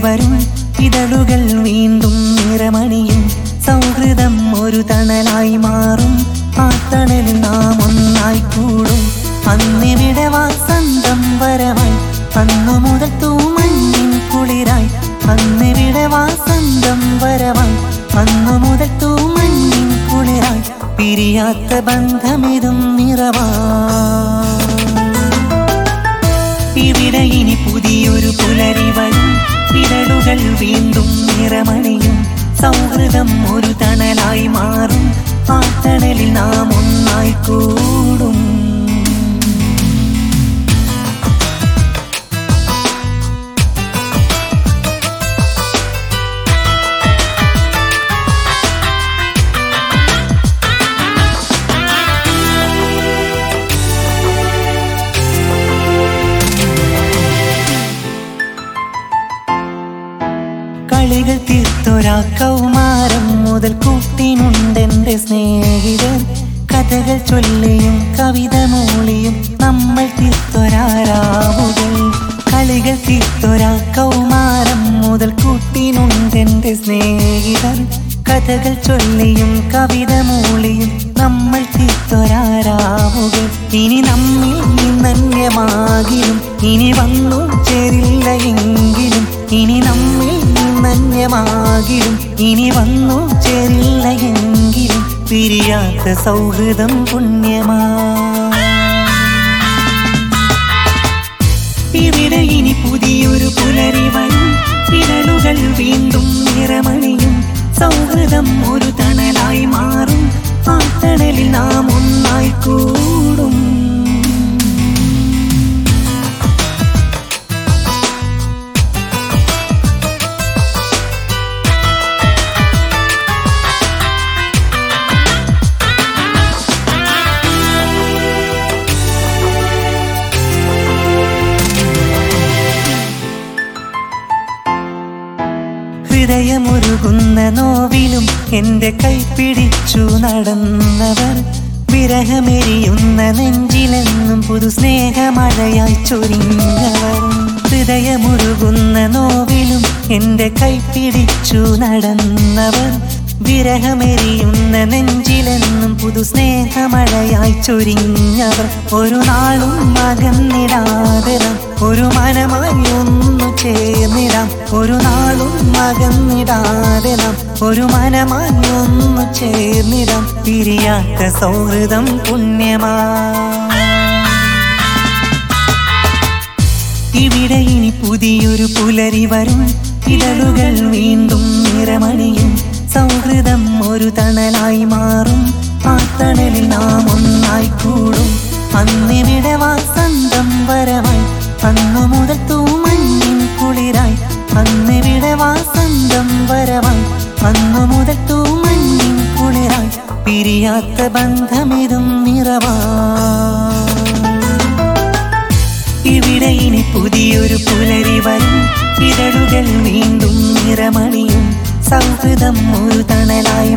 വരും ഇതളുകൾ വീണ്ടും നിറമണിയും സൗഹൃദം ഒരു തണലായി മാറും ആ തണലിൽ നാം ഒന്നായി കൂടും അന്നിവിടെ വാസന്തം വരവായി അന്നു മുതൽ തൂമഞ്ഞിൻ കുളിരായി അന്നിവിടെ വാസന്തം വരവായി അന്നു മുതൽ തൂമഞ്ഞിൻ കുളിരായി പിരിയാത്ത ബന്ധമിതും നിറവാ ഇവിടെ ഇനി പുതിയൊരു പുലരി വരും ഇതളുകൾ വീണ്ടും നിറമണിയും സൗഹൃദം ഒരു തണലായി മാറും ആ തണലിൽ നാം ഒന്നായി കൂടും കളികൾ തീർത്തൊരാ കൗമാരം മുതൽ കൂട്ടിനുണ്ടെന്റെ സ്നേഹിതൻ കഥകൾ ചൊല്ലിയും കവിത മൂളിയും നമ്മൾ തീർത്തൊരാരാവുകൾ കളികൾ തീർത്തൊരാ കൗമാരം മുതൽ കൂട്ടിനുണ്ടെന്റെ സ്നേഹിതർ കഥകൾ ചൊല്ലിയും കവിത മൂളിയും നമ്മൾ തീർത്തൊരാരാവുകൾ ഇനി നമ്മിൽ നിന്നന്യമാകിലും ഇനി വന്നു ചേരില്ല എങ്കിലും ഇനി നമ്മിൽ നിന്നന്യമാകിലും ഇനി വന്നു ചേരില്ല എങ്കിലും പിരിയാത്ത സൗഹൃദം പുണ്യമാ ഇവിടെ ഇനി പുതിയൊരു പുലരി വരും ഇരളുകൾ വീണ്ടും നിറമണിയും സൗഹൃദം ഒരു തണലായി മാറും ആ തണലിൽ നാം ഒന്നായി കൂടും ഹൃദയമുരുകുന്ന നോവിലും എന്റെ കൈ പിടിച്ചു നടന്നവർ വിരഹമെരിയുന്ന നെഞ്ചിലെന്നും പുതു സ്നേഹമഴയായി ചൊരിഞ്ഞവർ ഹൃദയമുരുകുന്ന നോവിലും എന്റെ കൈ പിടിച്ചു നടന്നവർ വിരഹമെരിയുന്ന നെഞ്ചിലെന്നും പുതു സ്നേഹമഴയായി ചൊരിഞ്ഞവർ ഒരു നാളും മകന്നിടാതെ നാം ഒരു മനമായി ഒന്നു ചേർന്നിടാം ഒരു നാളും മകന്നിടാതെ നാം ഒരു മനമായി ഒന്നു ചേർന്നിടാം പിരിയാത്ത സൗഹൃദം പുണ്യമാ ഇവിടെ ഇനി പുതിയൊരു പുലരി വരും ഇതളുകൾ വീണ്ടും നിറമണിയും സൗഹൃദം ഒരു തണലായി മാറും ആ തണലിൽ നാം ഒന്നായി കൂടും അന്നിവിടെ വാസന്തം വരവായി അന്നു മുതൽ തൂമഞ്ഞിൻ കുളിരായി അന്നിവിടെ വാസന്തം വരവായി അന്നു മുതൽ തൂമഞ്ഞിൻ കുളിരായി പിരിയാത്ത ബന്ധമിതും നിറവാ ഇവിടെ ഇനി പുതിയൊരു പുലരി വരും ഇതളുകൾ വീണ്ടും നിറമണിയും സൗഹൃദം ഒരു തണലായി